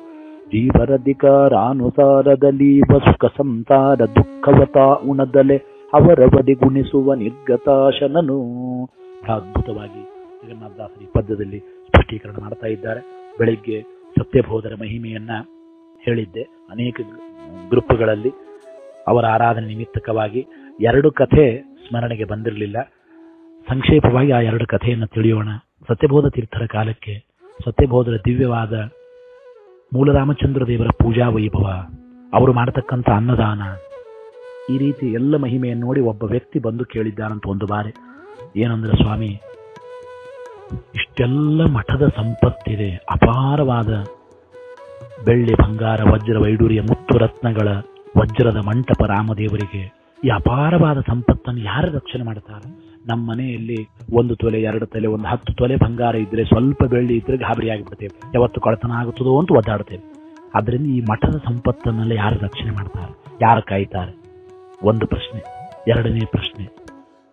ಜೀವರಧಿಕಾರಾನುಸಾರದಲ್ಲಿ ಸುಖ ಸಂಸಾರ ದುಃಖವತ ಉಣದಲೆ ಅವರವರಿ ಗುಣಿಸುವ ನಿರ್ಗತಾಶನನು ಬಹಳ ಅದ್ಭುತವಾಗಿ ಜಗನ್ನಾಥದಾಸರಿ ಪದ್ಯದಲ್ಲಿ ಸ್ಪಷ್ಟೀಕರಣ ಮಾಡ್ತಾ ಇದ್ದಾರೆ ಬೆಳಿಗ್ಗೆ ಸತ್ಯಬೋಧರ ಮಹಿಮೆಯನ್ನ ಹೇಳಿದ್ದೆ ಅನೇಕ ಗ್ರೂಪ್ಗಳಲ್ಲಿ ಅವರ ಆರಾಧನೆ ನಿಮಿತ್ತಕವಾಗಿ ಎರಡು ಕಥೆ ಸ್ಮರಣೆಗೆ ಬಂದಿರಲಿಲ್ಲ ಸಂಕ್ಷೇಪವಾಗಿ ಆ ಎರಡು ಕಥೆಯನ್ನು ತಿಳಿಯೋಣ ಸತ್ಯಬೋಧ ತೀರ್ಥರ ಕಾಲಕ್ಕೆ ಸತ್ಯಬೋಧರ ದಿವ್ಯವಾದ ಮೂಲರಾಮಚಂದ್ರ ದೇವರ ಪೂಜಾ ವೈಭವ ಅವರು ಮಾಡತಕ್ಕಂಥ ಅನ್ನದಾನ ಈ ರೀತಿ ಎಲ್ಲ ಮಹಿಮೆಯನ್ನು ನೋಡಿ ಒಬ್ಬ ವ್ಯಕ್ತಿ ಬಂದು ಕೇಳಿದ್ದಾನಂತ ಒಂದು ಬಾರಿ ಏನಂದ್ರೆ ಸ್ವಾಮಿ ಇಷ್ಟೆಲ್ಲ ಮಠದ ಸಂಪತ್ತಿದೆ ಅಪಾರವಾದ ಬೆಳ್ಳಿ ಬಂಗಾರ ವಜ್ರ ವೈಡೂರ್ಯ ಮುತ್ತು ರತ್ನಗಳ ವಜ್ರದ ಮಂಟಪ ರಾಮದೇವರಿಗೆ ಈ ಅಪಾರವಾದ ಸಂಪತ್ತನ್ನು ಯಾರು ರಕ್ಷಣೆ ಮಾಡ್ತಾರೆ ನಮ್ಮ ಮನೆಯಲ್ಲಿ ಒಂದು ತೊಲೆ ಎರಡು ತೊಲೆ ಒಂದು ಹತ್ತು ತೊಲೆ ಬಂಗಾರ ಇದ್ರೆ ಸ್ವಲ್ಪ ಬೆಳ್ಳಿ ಇದ್ರೆ ಗಾಬರಿ ಆಗಿಬಿಡ್ತೇವೆ ಯಾವತ್ತು ಕಳತನ ಆಗುತ್ತದೋ ಅಂತ ಒದ್ದಾಡ್ತೇವೆ ಆದ್ರಿಂದ ಈ ಮಠದ ಸಂಪತ್ತನ್ನೆಲ್ಲ ಯಾರು ರಕ್ಷಣೆ ಮಾಡ್ತಾರೆ ಯಾರು ಕಾಯ್ತಾರೆ ಒಂದು ಪ್ರಶ್ನೆ ಎರಡನೇ ಪ್ರಶ್ನೆ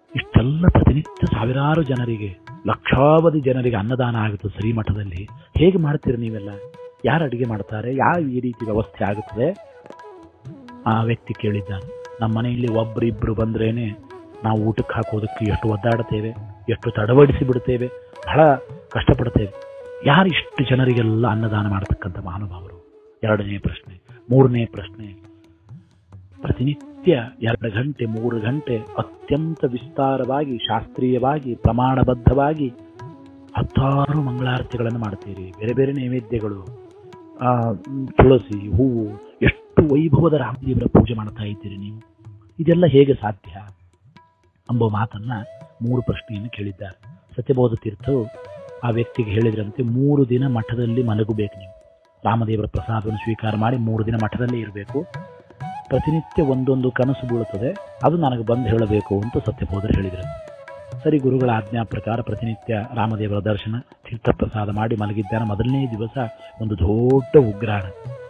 ಇಷ್ಟೆಲ್ಲ ಪ್ರತಿನಿತ್ಯ ಸಾವಿರಾರು ಜನರಿಗೆ ಲಕ್ಷಾವಧಿ ಜನರಿಗೆ ಅನ್ನದಾನ ಆಗುತ್ತದೆ ಶ್ರೀಮಠದಲ್ಲಿ ಹೇಗೆ ಮಾಡ್ತೀರಿ ನೀವೆಲ್ಲ ಯಾರು ಅಡಿಗೆ ಮಾಡ್ತಾರೆ ಯಾವ ಈ ರೀತಿ ವ್ಯವಸ್ಥೆ ಆಗುತ್ತದೆ ಆ ವ್ಯಕ್ತಿ ಕೇಳಿದ್ದಾನೆ ನಮ್ಮ ಮನೆಯಲ್ಲಿ ಒಬ್ರು ಇಬ್ರು ಬಂದ್ರೇನೆ ನಾವು ಊಟಕ್ಕೆ ಹಾಕೋದಕ್ಕೆ ಎಷ್ಟು ಒದ್ದಾಡ್ತೇವೆ ಎಷ್ಟು ತಡವಡಿಸಿ ಬಿಡ್ತೇವೆ ಬಹಳ ಕಷ್ಟಪಡ್ತೇವೆ ಯಾರು ಇಷ್ಟು ಜನರಿಗೆಲ್ಲ ಅನ್ನದಾನ ಮಾಡತಕ್ಕಂಥ ಮಹಾನುಭಾವರು ಎರಡನೇ ಪ್ರಶ್ನೆ ಮೂರನೇ ಪ್ರಶ್ನೆ ಪ್ರತಿನಿತ್ಯ ಎರಡು ಗಂಟೆ ಮೂರು ಗಂಟೆ ಅತ್ಯಂತ ವಿಸ್ತಾರವಾಗಿ ಶಾಸ್ತ್ರೀಯವಾಗಿ ಪ್ರಮಾಣಬದ್ಧವಾಗಿ ಹತ್ತಾರು ಮಂಗಳಾರತಿಗಳನ್ನು ಮಾಡ್ತೀರಿ ಬೇರೆ ಬೇರೆ ನೈವೇದ್ಯಗಳು ಆ ಮ್, ತುಳಸಿ ಹೂವು ಎಷ್ಟು ವೈಭವದ ರಾಮದೇವರ ಪೂಜೆ ಮಾಡ್ತಾ ಇದ್ದೀರಿ ನೀವು ಇದೆಲ್ಲ ಹೇಗೆ ಸಾಧ್ಯ ಎಂಬ ಮಾತನ್ನ ಮೂರು ಪ್ರಶ್ನೆಯನ್ನು ಕೇಳಿದ್ದಾರೆ ಸತ್ಯಬೋಧ ತೀರ್ಥರು ಆ ವ್ಯಕ್ತಿಗೆ ಹೇಳಿದ್ರಂತೆ ಮೂರು ದಿನ ಮಠದಲ್ಲಿ ಮಲಗಬೇಕು ನೀವು ರಾಮದೇವರ ಪ್ರಸಾದವನ್ನು ಸ್ವೀಕಾರ ಮಾಡಿ ಮೂರು ದಿನ ಮಠದಲ್ಲೇ ಇರಬೇಕು ಪ್ರತಿನಿತ್ಯ ಒಂದೊಂದು ಕನಸು ಬೀಳುತ್ತದೆ ಅದು ನನಗೆ ಬಂದು ಹೇಳಬೇಕು ಅಂತ ಸತ್ಯಬೋಧರು ಹೇಳಿದರು ಸರಿ ಗುರುಗಳ ಆಜ್ಞಾ ಪ್ರಕಾರ ಪ್ರತಿನಿತ್ಯ ರಾಮದೇವರ ದರ್ಶನ ತೀರ್ಥ ಪ್ರಸಾದ ಮಾಡಿ ಮಲಗಿದ್ದಾನೆ ಮೊದಲನೇ ದಿವಸ ಒಂದು ದೊಡ್ಡ ಉಗ್ರಾಣ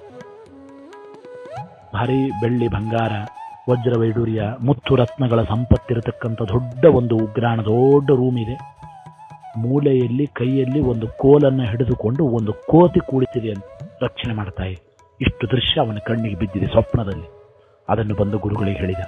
ಭಾರಿ ಬೆಳ್ಳಿ ಬಂಗಾರ ವಜ್ರ ವೈಡೂರ್ಯ ಮುತ್ತು ರತ್ನಗಳ ಸಂಪತ್ತಿರತಕ್ಕಂಥ ದೊಡ್ಡ ಒಂದು ಉಗ್ರಾಣ ದೊಡ್ಡ ರೂಮ್ ಇದೆ ಮೂಲೆಯಲ್ಲಿ ಕೈಯಲ್ಲಿ ಒಂದು ಕೋಲನ್ನು ಹಿಡಿದುಕೊಂಡು ಒಂದು ಕೋತಿ ಕುಳಿತಿದೆ ಅಂತ ರಕ್ಷಣೆ ಮಾಡ್ತಾ ಇದೆ ಇಷ್ಟು ದೃಶ್ಯ ಅವನ ಕಣ್ಣಿಗೆ ಬಿದ್ದಿದೆ ಸ್ವಪ್ನದಲ್ಲಿ ಅದನ್ನು ಬಂದು ಗುರುಗಳಿಗೆ ಹೇಳಿದ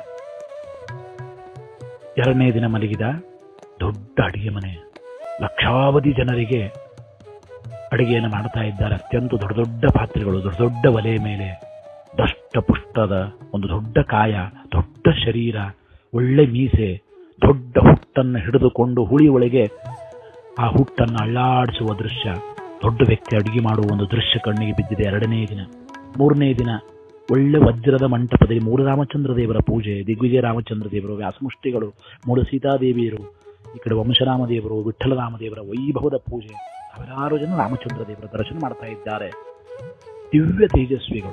ಎರಡನೇ ದಿನ ಮಲಗಿದ ದೊಡ್ಡ ಅಡಿಗೆ ಮನೆ ಲಕ್ಷಾವಧಿ ಜನರಿಗೆ ಅಡಿಗೆಯನ್ನು ಮಾಡ್ತಾ ಇದ್ದಾರೆ ಅತ್ಯಂತ ದೊಡ್ಡ ದೊಡ್ಡ ಪಾತ್ರೆಗಳು ದೊಡ್ಡ ದೊಡ್ಡ ಒಲೆಯ ಮೇಲೆ ದಷ್ಟ ಪುಷ್ಟದ ಒಂದು ದೊಡ್ಡ ಕಾಯ ದೊಡ್ಡ ಶರೀರ ಒಳ್ಳೆ ಮೀಸೆ ದೊಡ್ಡ ಹುಟ್ಟನ್ನು ಹಿಡಿದುಕೊಂಡು ಹುಳಿ ಒಳಗೆ ಆ ಹುಟ್ಟನ್ನು ಅಳ್ಳಾಡಿಸುವ ದೃಶ್ಯ ದೊಡ್ಡ ವ್ಯಕ್ತಿ ಅಡಿಗೆ ಮಾಡುವ ಒಂದು ದೃಶ್ಯ ಕಣ್ಣಿಗೆ ಬಿದ್ದಿದೆ ಎರಡನೇ ದಿನ ಮೂರನೇ ದಿನ ಒಳ್ಳೆ ವಜ್ರದ ಮಂಟಪದಲ್ಲಿ ಮೂರು ರಾಮಚಂದ್ರ ದೇವರ ಪೂಜೆ ದಿಗ್ವಿಜಯ ರಾಮಚಂದ್ರ ದೇವರು ವ್ಯಾಸಮುಷ್ಟಿಗಳು ಮೂರು ಸೀತಾದೇವಿಯರು ಈ ಕಡೆ ವಂಶರಾಮದೇವರು ವಿಠ್ಠಲ ರಾಮದೇವರ ವೈಭವದ ಪೂಜೆ ಸಾವಿರಾರು ಜನ ರಾಮಚಂದ್ರ ದೇವರ ದರ್ಶನ ಮಾಡ್ತಾ ಇದ್ದಾರೆ ದಿವ್ಯ ತೇಜಸ್ವಿಗಳು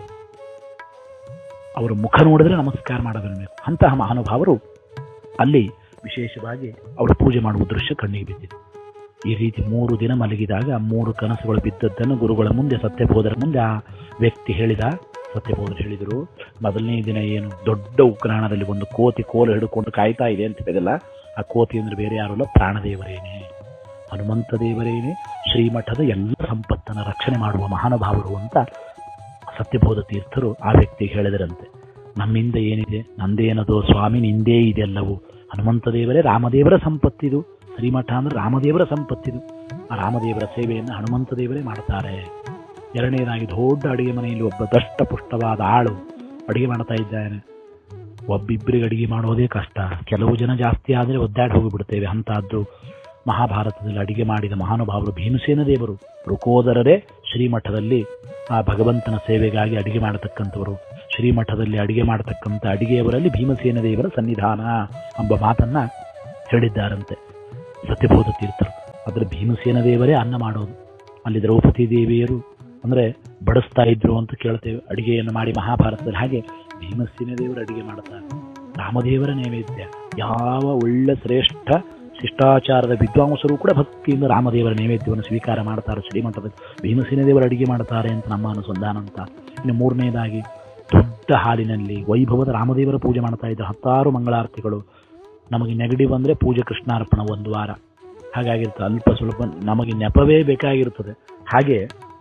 ಅವರ ಮುಖ ನೋಡಿದ್ರೆ ನಮಸ್ಕಾರ ಮಾಡಬೇಕು ಅಂತಹ ಮಹಾನುಭಾವರು ಅಲ್ಲಿ ವಿಶೇಷವಾಗಿ ಅವರು ಪೂಜೆ ಮಾಡುವ ದೃಶ್ಯ ಕಣ್ಣಿಗೆ ಬಿದ್ದಿದೆ ಈ ರೀತಿ ಮೂರು ದಿನ ಮಲಗಿದಾಗ ಮೂರು ಕನಸುಗಳು ಬಿದ್ದದ್ದನ್ನು ಗುರುಗಳ ಮುಂದೆ ಸತ್ಯಬೋಧರ ಮುಂದೆ ಆ ವ್ಯಕ್ತಿ ಹೇಳಿದ ಸತ್ಯಬೋಧರು ಹೇಳಿದರು ಮೊದಲನೇ ದಿನ ಏನು ದೊಡ್ಡ ಉಗ್ರಾಣದಲ್ಲಿ ಒಂದು ಕೋತಿ ಕೋಲು ಹಿಡ್ಕೊಂಡು ಕಾಯ್ತಾ ಇದೆ ಅಂತ ಹೇಳಿದಲ್ಲ ಆ ಕೋತಿ ಅಂದ್ರೆ ಬೇರೆ ಯಾರು ಅಲ್ಲ ಪ್ರಾಣದೇವರೇನೆ ಹನುಮಂತ ದೇವರೇನೆ ಶ್ರೀಮಠದ ಎಲ್ಲ ಸಂಪತ್ತನ್ನು ರಕ್ಷಣೆ ಮಾಡುವ ಮಹಾನುಭಾವರು ಅಂತ ಸತ್ಯಬೋಧ ತೀರ್ಥರು ಆ ವ್ಯಕ್ತಿಗೆ ಹೇಳಿದರಂತೆ ನಮ್ಮಿಂದ ಏನಿದೆ ನಂದೇನದೋ ಸ್ವಾಮಿ ನಿಂದೇ ಇದೆಲ್ಲವೂ ಹನುಮಂತ ದೇವರೇ ರಾಮದೇವರ ಸಂಪತ್ತಿದು ಶ್ರೀಮಠ ಅಂದ್ರೆ ರಾಮದೇವರ ಸಂಪತ್ತಿದು ಆ ರಾಮದೇವರ ಸೇವೆಯನ್ನು ಹನುಮಂತ ದೇವರೇ ಮಾಡ್ತಾರೆ ಎರಡನೇದಾಗಿ ದೊಡ್ಡ ಅಡಿಗೆ ಮನೆಯಲ್ಲಿ ಒಬ್ಬ ದಷ್ಟ ಪುಷ್ಟವಾದ ಆಳು ಅಡಿಗೆ ಮಾಡ್ತಾ ಇದ್ದಾನೆ ಒಬ್ಬಿಬ್ಬರಿಗೆ ಅಡಿಗೆ ಮಾಡೋದೇ ಕಷ್ಟ ಕೆಲವು ಜನ ಜಾಸ್ತಿ ಆದರೆ ಒದ್ದಾಡಿ ಹೋಗಿಬಿಡ್ತೇವೆ ಅಂತಹದ್ದು ಮಹಾಭಾರತದಲ್ಲಿ ಅಡಿಗೆ ಮಾಡಿದ ಮಹಾನುಭಾವರು ಭೀಮಸೇನ ದೇವರು ರುಕೋದರರೇ ಶ್ರೀಮಠದಲ್ಲಿ ಆ ಭಗವಂತನ ಸೇವೆಗಾಗಿ ಅಡಿಗೆ ಮಾಡತಕ್ಕಂಥವರು ಶ್ರೀಮಠದಲ್ಲಿ ಅಡಿಗೆ ಮಾಡತಕ್ಕಂಥ ಅಡಿಗೆಯವರಲ್ಲಿ ಭೀಮಸೇನ ದೇವರ ಸನ್ನಿಧಾನ ಎಂಬ ಮಾತನ್ನ ಹೇಳಿದ್ದಾರಂತೆ ಸತ್ಯಬೋಧ ತೀರ್ಥರು ಅದರ ಭೀಮಸೇನ ದೇವರೇ ಅನ್ನ ಮಾಡೋದು ಅಲ್ಲಿ ದ್ರೌಪದಿ ದೇವಿಯರು ಅಂದ್ರೆ ಬಡಿಸ್ತಾ ಇದ್ರು ಅಂತ ಕೇಳ್ತೇವೆ ಅಡಿಗೆಯನ್ನು ಮಾಡಿ ಮಹಾಭಾರತದಲ್ಲಿ ಹಾಗೆ ಭೀಮಸೇನ ದೇವರು ಅಡಿಗೆ ಮಾಡ್ತಾರೆ ರಾಮದೇವರ ನೈವೇದ್ಯ ಯಾವ ಒಳ್ಳೆ ಶ್ರೇಷ್ಠ ಶಿಷ್ಟಾಚಾರದ ವಿದ್ವಾಂಸರು ಕೂಡ ಭಕ್ತಿಯಿಂದ ರಾಮದೇವರ ನೈವೇದ್ಯವನ್ನು ಸ್ವೀಕಾರ ಮಾಡ್ತಾರೆ ಶ್ರೀಮಠದ ಭೀಮಸೇನ ದೇವರ ಅಡಿಗೆ ಮಾಡ್ತಾರೆ ಅಂತ ನಮ್ಮ ಅನುಸಂಧಾನ ಅಂತ ಇನ್ನು ಮೂರನೇದಾಗಿ ದೊಡ್ಡ ಹಾಲಿನಲ್ಲಿ ವೈಭವದ ರಾಮದೇವರ ಪೂಜೆ ಮಾಡ್ತಾ ಇದ್ದಾರೆ ಹತ್ತಾರು ಮಂಗಳಾರತಿಗಳು ನಮಗೆ ನೆಗಡಿ ಬಂದ್ರೆ ಪೂಜೆ ಕೃಷ್ಣಾರ್ಪಣ ಒಂದು ವಾರ ಹಾಗಾಗಿರ್ತದೆ ಅಲ್ಪ ಸ್ವಲ್ಪ ನಮಗೆ ನೆಪವೇ ಬೇಕಾಗಿರುತ್ತದೆ ಹಾಗೆ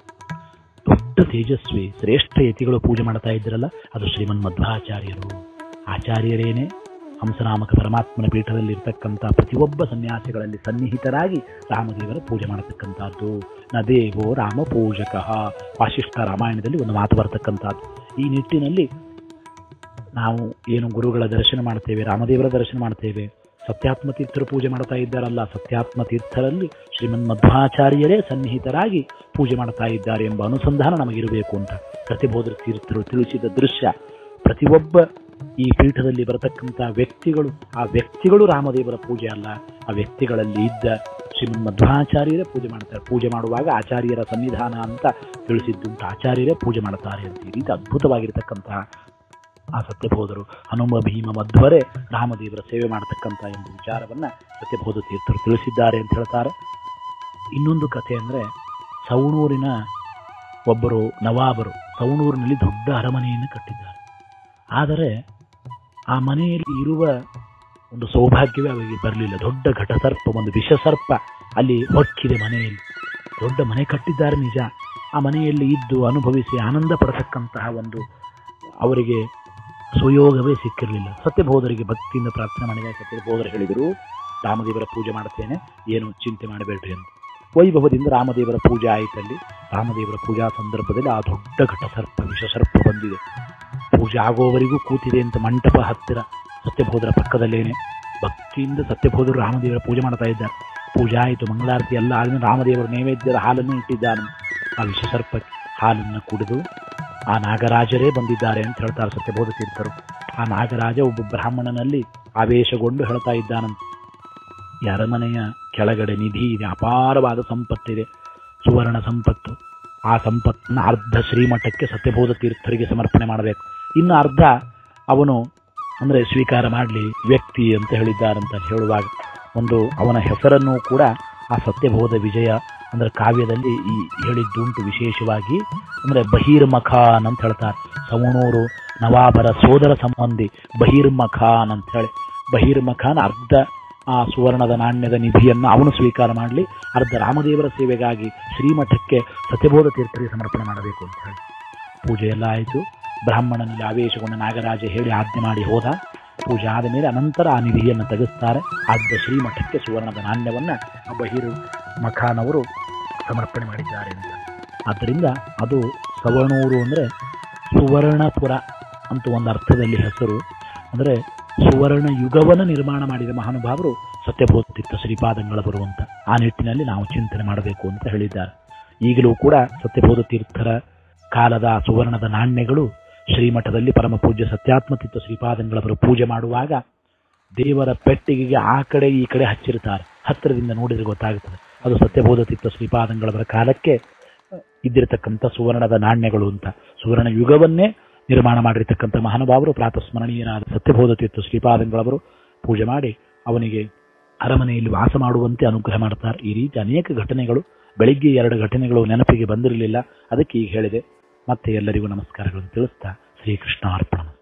ದೊಡ್ಡ ತೇಜಸ್ವಿ ಶ್ರೇಷ್ಠ ಯತಿಗಳು ಪೂಜೆ ಮಾಡ್ತಾ ಇದ್ರಲ್ಲ ಅದು ಶ್ರೀಮನ್ ಮಧ್ವಾಚಾರ್ಯರು ಆಚಾರ್ಯರೇನೆ ಹಂಸನಾಮಕ ಪರಮಾತ್ಮನ ಪೀಠದಲ್ಲಿ ಇರ್ತಕ್ಕಂಥ ಪ್ರತಿಯೊಬ್ಬ ಸನ್ಯಾಸಿಗಳಲ್ಲಿ ಸನ್ನಿಹಿತರಾಗಿ ರಾಮದೇವರ ಪೂಜೆ ಮಾಡತಕ್ಕಂಥದ್ದು ನ ದೇವೋ ರಾಮ ಪೂಜಕ ವಾಸಿಷ್ಠ ರಾಮಾಯಣದಲ್ಲಿ ಒಂದು ಮಾತು ಬರತಕ್ಕಂಥದ್ದು ಈ ನಿಟ್ಟಿನಲ್ಲಿ ನಾವು ಏನು ಗುರುಗಳ ದರ್ಶನ ಮಾಡ್ತೇವೆ ರಾಮದೇವರ ದರ್ಶನ ಮಾಡ್ತೇವೆ ಸತ್ಯಾತ್ಮ ತೀರ್ಥರು ಪೂಜೆ ಮಾಡ್ತಾ ಇದ್ದಾರಲ್ಲ ಸತ್ಯಾತ್ಮ ತೀರ್ಥರಲ್ಲಿ ಶ್ರೀಮನ್ ಮಧ್ವಾಚಾರ್ಯರೇ ಸನ್ನಿಹಿತರಾಗಿ ಪೂಜೆ ಮಾಡ್ತಾ ಇದ್ದಾರೆ ಎಂಬ ಅನುಸಂಧಾನ ನಮಗಿರಬೇಕು ಅಂತ ಪ್ರತಿಬೋಧ ತೀರ್ಥರು ತಿಳಿಸಿದ ದೃಶ್ಯ ಪ್ರತಿಯೊಬ್ಬ ಈ ಪೀಠದಲ್ಲಿ ಬರತಕ್ಕಂಥ ವ್ಯಕ್ತಿಗಳು ಆ ವ್ಯಕ್ತಿಗಳು ರಾಮದೇವರ ಪೂಜೆ ಅಲ್ಲ ಆ ವ್ಯಕ್ತಿಗಳಲ್ಲಿ ಇದ್ದ ಶ್ರೀಮನ್ ಮಧ್ವಾಚಾರ್ಯರೇ ಪೂಜೆ ಮಾಡ್ತಾರೆ ಪೂಜೆ ಮಾಡುವಾಗ ಆಚಾರ್ಯರ ಸನ್ನಿಧಾನ ಅಂತ ತಿಳಿಸಿದ್ದುಂಟು ಆಚಾರ್ಯರೇ ಪೂಜೆ ಮಾಡ್ತಾರೆ ಅಂತ ಈ ರೀತಿ ಅದ್ಭುತವಾಗಿರತಕ್ಕಂತಹ ಆ ಸತ್ಯಬೋಧರು ಹನುಮ ಭೀಮ ಮಧ್ವರೇ ರಾಮದೇವರ ಸೇವೆ ಮಾಡತಕ್ಕಂಥ ಎಂಬ ವಿಚಾರವನ್ನ ಸತ್ಯಬೋಧ ತೀರ್ಥರು ತಿಳಿಸಿದ್ದಾರೆ ಅಂತ ಹೇಳ್ತಾರೆ ಇನ್ನೊಂದು ಕಥೆ ಅಂದ್ರೆ ಸವಣೂರಿನ ಒಬ್ಬರು ನವಾಬರು ಸವಣೂರಿನಲ್ಲಿ ದೊಡ್ಡ ಅರಮನೆಯನ್ನು ಕಟ್ಟಿದ್ದಾರೆ ಆದರೆ ಆ ಮನೆಯಲ್ಲಿ ಇರುವ ಒಂದು ಸೌಭಾಗ್ಯವೇ ಅವರಿಗೆ ಬರಲಿಲ್ಲ ದೊಡ್ಡ ಘಟಸರ್ಪ ಒಂದು ವಿಷಸರ್ಪ ಅಲ್ಲಿ ಹೊಕ್ಕಿದೆ ಮನೆಯಲ್ಲಿ ದೊಡ್ಡ ಮನೆ ಕಟ್ಟಿದ್ದಾರೆ ನಿಜ ಆ ಮನೆಯಲ್ಲಿ ಇದ್ದು ಅನುಭವಿಸಿ ಆನಂದ ಪಡತಕ್ಕಂತಹ ಒಂದು ಅವರಿಗೆ ಸುಯೋಗವೇ ಸಿಕ್ಕಿರಲಿಲ್ಲ ಸತ್ಯಬೋಧರಿಗೆ ಭಕ್ತಿಯಿಂದ ಪ್ರಾರ್ಥನೆ ಮಾಡಿದಾಗ ಸತ್ಯಬೋಧರು ಹೇಳಿದರು ರಾಮದೇವರ ಪೂಜೆ ಮಾಡುತ್ತೇನೆ ಏನು ಚಿಂತೆ ಮಾಡಬೇಡ್ರಿ ಅಂತ ವೈಭವದಿಂದ ರಾಮದೇವರ ಪೂಜೆ ಆಯಿತಲ್ಲಿ ರಾಮದೇವರ ಪೂಜಾ ಸಂದರ್ಭದಲ್ಲಿ ಆ ದೊಡ್ಡ ಘಟಸರ್ಪ ವಿಷಸರ್ಪ ಬಂದಿದೆ ಪೂಜೆ ಆಗೋವರೆಗೂ ಕೂತಿದೆ ಅಂತ ಮಂಟಪ ಹತ್ತಿರ ಸತ್ಯಬೋಧರ ಪಕ್ಕದಲ್ಲೇನೆ ಭಕ್ತಿಯಿಂದ ಸತ್ಯಬೋಧರು ರಾಮದೇವರ ಪೂಜೆ ಮಾಡ್ತಾ ಇದ್ದಾರೆ ಪೂಜೆ ಆಯಿತು ಮಂಗಳಾರತಿ ಎಲ್ಲ ಆದ್ಮೇಲೆ ರಾಮದೇವರ ನೈವೇದ್ಯದ ಹಾಲನ್ನು ಇಟ್ಟಿದ್ದಾನೆ ಆ ವಿಷಸರ್ಪ ಹಾಲನ್ನು ಕುಡಿದು ಆ ನಾಗರಾಜರೇ ಬಂದಿದ್ದಾರೆ ಅಂತ ಹೇಳ್ತಾರೆ ಸತ್ಯಬೋಧ ತೀರ್ಥರು ಆ ನಾಗರಾಜ ಒಬ್ಬ ಬ್ರಾಹ್ಮಣನಲ್ಲಿ ಆವೇಶಗೊಂಡು ಹೇಳ್ತಾ ಇದ್ದಾನಂತೆ ಈ ಅರಮನೆಯ ಕೆಳಗಡೆ ನಿಧಿ ಇದೆ ಅಪಾರವಾದ ಸಂಪತ್ತಿದೆ ಸುವರ್ಣ ಸಂಪತ್ತು ಆ ಸಂಪತ್ತನ್ನು ಅರ್ಧ ಶ್ರೀಮಠಕ್ಕೆ ಸತ್ಯಬೋಧ ತೀರ್ಥರಿಗೆ ಸಮರ್ಪಣೆ ಮಾಡಬೇಕು ಇನ್ನು ಅರ್ಧ ಅವನು ಅಂದರೆ ಸ್ವೀಕಾರ ಮಾಡಲಿ ವ್ಯಕ್ತಿ ಅಂತ ಹೇಳಿದ್ದಾರಂತ ಹೇಳುವಾಗ ಒಂದು ಅವನ ಹೆಸರನ್ನು ಕೂಡ ಆ ಸತ್ಯಬೋಧ ವಿಜಯ ಅಂದ್ರೆ ಕಾವ್ಯದಲ್ಲಿ ಈ ಹೇಳಿದ್ದುಂಟು ವಿಶೇಷವಾಗಿ ಅಂದ್ರೆ ಬಹಿರ್ಮಖಾನ್ ಅಂತ ಹೇಳ್ತಾರೆ ಸವಣೂರು ನವಾಬರ ಸೋದರ ಸಂಬಂಧಿ ಬಹಿರ್ಮಖಾನ್ ಅಂತ ಹೇಳಿ ಬಹಿರ್ಮಖಾನ್ ಅರ್ಧ ಆ ಸುವರ್ಣದ ನಾಣ್ಯದ ನಿಧಿಯನ್ನು ಅವನು ಸ್ವೀಕಾರ ಮಾಡಲಿ ಅರ್ಧ ರಾಮದೇವರ ಸೇವೆಗಾಗಿ ಶ್ರೀಮಠಕ್ಕೆ ಸತ್ಯಬೋಧ ತೀರ್ಥರಿಗೆ ಸಮರ್ಪಣೆ ಮಾಡಬೇಕು ಅಂತ ಹೇಳಿ ಪೂಜೆ ಎಲ್ಲ ಆಯಿತು ಬ್ರಾಹ್ಮಣನಲ್ಲಿ ಆವೇಶಗೊಂಡ ನಾಗರಾಜ ಹೇಳಿ ಆಜ್ಞೆ ಮಾಡಿ ಹೋದ ಪೂಜೆ ಆದ ಮೇಲೆ ಅನಂತರ ಆ ನಿಧಿಯನ್ನು ತೆಗೆಸ್ತಾರೆ ಅರ್ಧ ಶ್ರೀಮಠಕ್ಕೆ ಸುವರ್ಣದ ನಾಣ್ಯವನ್ನ ಆ ಬಹಿರು ಮಖಾನವರು ಸಮರ್ಪಣೆ ಮಾಡಿದ್ದಾರೆ ಅಂತ ಆದ್ದರಿಂದ ಅದು ಸವಣೂರು ಅಂದರೆ ಸುವರ್ಣಪುರ ಅಂತ ಒಂದು ಅರ್ಥದಲ್ಲಿ ಹೆಸರು ಅಂದರೆ ಸುವರ್ಣ ಯುಗವನ್ನು ನಿರ್ಮಾಣ ಮಾಡಿದ ಮಹಾನುಭಾವರು ಸತ್ಯಬೋಧಿತ ಶ್ರೀಪಾದಂಗಳ ಬರುವಂತ ಆ ನಿಟ್ಟಿನಲ್ಲಿ ನಾವು ಚಿಂತನೆ ಮಾಡಬೇಕು ಅಂತ ಹೇಳಿದ್ದಾರೆ ಈಗಲೂ ಕೂಡ ಸತ್ಯಬೋಧ ತೀರ್ಥರ ಕಾಲದ ಆ ಸುವರ್ಣದ ನಾಣ್ಯಗಳು ಶ್ರೀಮಠದಲ್ಲಿ ಪರಮ ಪೂಜ್ಯ ಸತ್ಯಾತ್ಮತೀರ್ಥ ಶ್ರೀಪಾದಂಗಳವರು ಪೂಜೆ ಮಾಡುವಾಗ ದೇವರ ಪೆಟ್ಟಿಗೆಗೆ ಆ ಕಡೆ ಈ ಕಡೆ ಹಚ್ಚಿರ್ತಾರೆ ಹತ್ತಿರದಿಂದ ನೋಡಿದ್ರೆ ಗೊತ್ತಾಗುತ್ತದೆ ಅದು ಸತ್ಯಬೋಧ ತೀರ್ಥ ಶ್ರೀಪಾದಂಗಳವರ ಕಾಲಕ್ಕೆ ಇದ್ದಿರತಕ್ಕಂಥ ಸುವರ್ಣದ ನಾಣ್ಯಗಳು ಅಂತ ಸುವರ್ಣ ಯುಗವನ್ನೇ ನಿರ್ಮಾಣ ಮಾಡಿರ್ತಕ್ಕಂಥ ಮಹಾನುಭಾವರು ಪ್ರಾತಸ್ಮರಣೀಯನಾದ ಸತ್ಯಬೋಧ ತೀರ್ಥ ಶ್ರೀಪಾದಂಗಳವರು ಪೂಜೆ ಮಾಡಿ ಅವನಿಗೆ ಅರಮನೆಯಲ್ಲಿ ವಾಸ ಮಾಡುವಂತೆ ಅನುಗ್ರಹ ಮಾಡ್ತಾರೆ ಈ ರೀತಿ ಅನೇಕ ಘಟನೆಗಳು ಬೆಳಿಗ್ಗೆ ಎರಡು ಘಟನೆಗಳು ನೆನಪಿಗೆ ಬಂದಿರಲಿಲ್ಲ ಅದಕ್ಕೆ ಈಗ ಹೇಳಿದೆ ಮತ್ತೆ ಎಲ್ಲರಿಗೂ ನಮಸ್ಕಾರಗಳನ್ನು ತಿಳಿಸ್ತಾ ಶ್ರೀಕೃಷ್ಣ ಅರ್ಪಣ